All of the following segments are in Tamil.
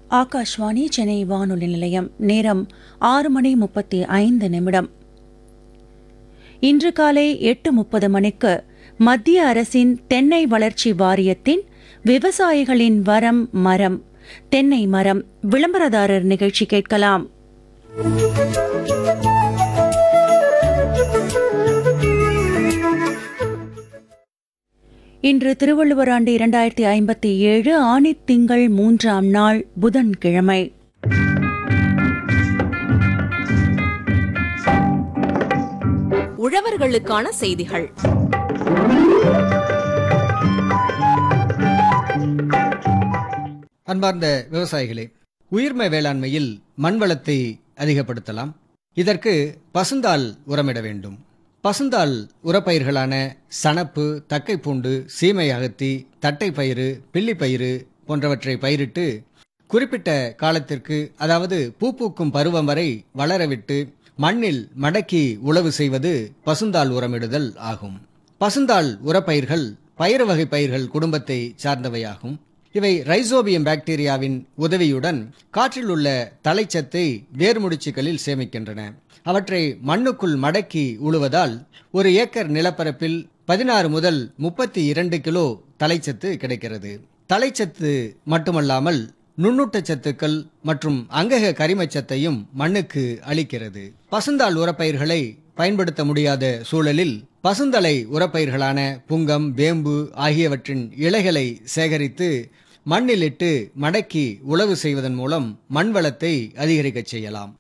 ஆகாஷ்வாணி சென்னை வானொலி நிலையம் நேரம் ஆறு மணி முப்பத்தி ஐந்து நிமிடம் இன்று காலை எட்டு முப்பது மணிக்கு மத்திய அரசின் தென்னை வளர்ச்சி வாரியத்தின் விவசாயிகளின் வரம் மரம் தென்னை மரம் விளம்பரதாரர் நிகழ்ச்சி கேட்கலாம் இன்று திருவள்ளுவர் ஆண்டு இரண்டாயிரத்தி ஐம்பத்தி ஏழு ஆணித் திங்கள் மூன்றாம் நாள் புதன்கிழமை உழவர்களுக்கான செய்திகள் அன்பார்ந்த விவசாயிகளே உயிர்ம வேளாண்மையில் மண் வளத்தை அதிகப்படுத்தலாம் இதற்கு பசுந்தாள் உரமிட வேண்டும் பசுந்தாள் உரப்பயிர்களான சணப்பு தக்கைப்பூண்டு சீமை அகத்தி தட்டைப்பயிறு பில்லிப்பயிறு போன்றவற்றை பயிரிட்டு குறிப்பிட்ட காலத்திற்கு அதாவது பூ பூக்கும் பருவம் வரை வளரவிட்டு மண்ணில் மடக்கி உழவு செய்வது பசுந்தாள் உரமிடுதல் ஆகும் பசுந்தாள் உரப்பயிர்கள் பயிறு வகை பயிர்கள் குடும்பத்தை சார்ந்தவையாகும் இவை ரைசோபியம் பாக்டீரியாவின் உதவியுடன் காற்றில் உள்ள தலைச்சத்தை வேர்முடிச்சுக்களில் சேமிக்கின்றன அவற்றை மண்ணுக்குள் மடக்கி உழுவதால் ஒரு ஏக்கர் நிலப்பரப்பில் பதினாறு முதல் முப்பத்தி இரண்டு கிலோ தலைச்சத்து கிடைக்கிறது தலைச்சத்து மட்டுமல்லாமல் நுண்ணூட்டச்சத்துக்கள் மற்றும் அங்கக கரிமச்சத்தையும் மண்ணுக்கு அளிக்கிறது பசுந்தாள் உரப்பயிர்களை பயன்படுத்த முடியாத சூழலில் பசுந்தலை உரப்பயிர்களான புங்கம் வேம்பு ஆகியவற்றின் இலைகளை சேகரித்து மண்ணிலிட்டு மடக்கி உழவு செய்வதன் மூலம் மண் வளத்தை அதிகரிக்கச் செய்யலாம்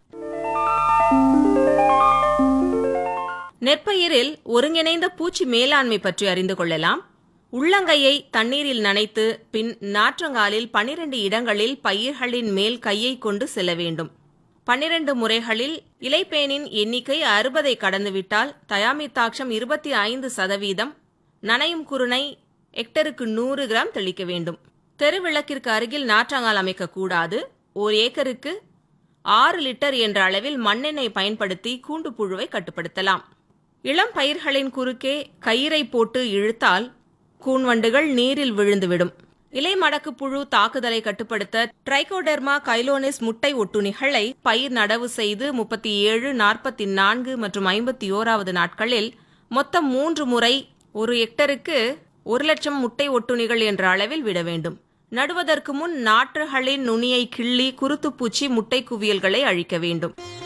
நெற்பயிரில் ஒருங்கிணைந்த பூச்சி மேலாண்மை பற்றி அறிந்து கொள்ளலாம் உள்ளங்கையை தண்ணீரில் நனைத்து பின் நாற்றங்காலில் பனிரெண்டு இடங்களில் பயிர்களின் மேல் கையை கொண்டு செல்ல வேண்டும் பன்னிரண்டு முறைகளில் இலைப்பேனின் எண்ணிக்கை அறுபதை கடந்துவிட்டால் தயாமித்தாட்சம் இருபத்தி ஐந்து சதவீதம் நனையும் குருணை ஹெக்டருக்கு நூறு கிராம் தெளிக்க வேண்டும் தெருவிளக்கிற்கு அருகில் நாற்றங்கால் அமைக்கக்கூடாது ஓர் ஏக்கருக்கு ஆறு லிட்டர் என்ற அளவில் மண்ணெண்ணெய் பயன்படுத்தி கூண்டு புழுவை கட்டுப்படுத்தலாம் இளம் பயிர்களின் குறுக்கே கயிறை போட்டு இழுத்தால் கூன்வண்டுகள் நீரில் விழுந்துவிடும் இலை மடக்கு புழு தாக்குதலை கட்டுப்படுத்த ட்ரைகோடெர்மா கைலோனிஸ் முட்டை ஒட்டுணிகளை பயிர் நடவு செய்து முப்பத்தி ஏழு நாற்பத்தி நான்கு மற்றும் ஐம்பத்தி ஓராவது நாட்களில் மொத்தம் மூன்று முறை ஒரு ஹெக்டருக்கு ஒரு லட்சம் முட்டை ஒட்டுணிகள் என்ற அளவில் விட வேண்டும் நடுவதற்கு முன் நாற்றுகளின் நுனியை கிள்ளி குருத்துப்பூச்சி முட்டை குவியல்களை அழிக்க வேண்டும்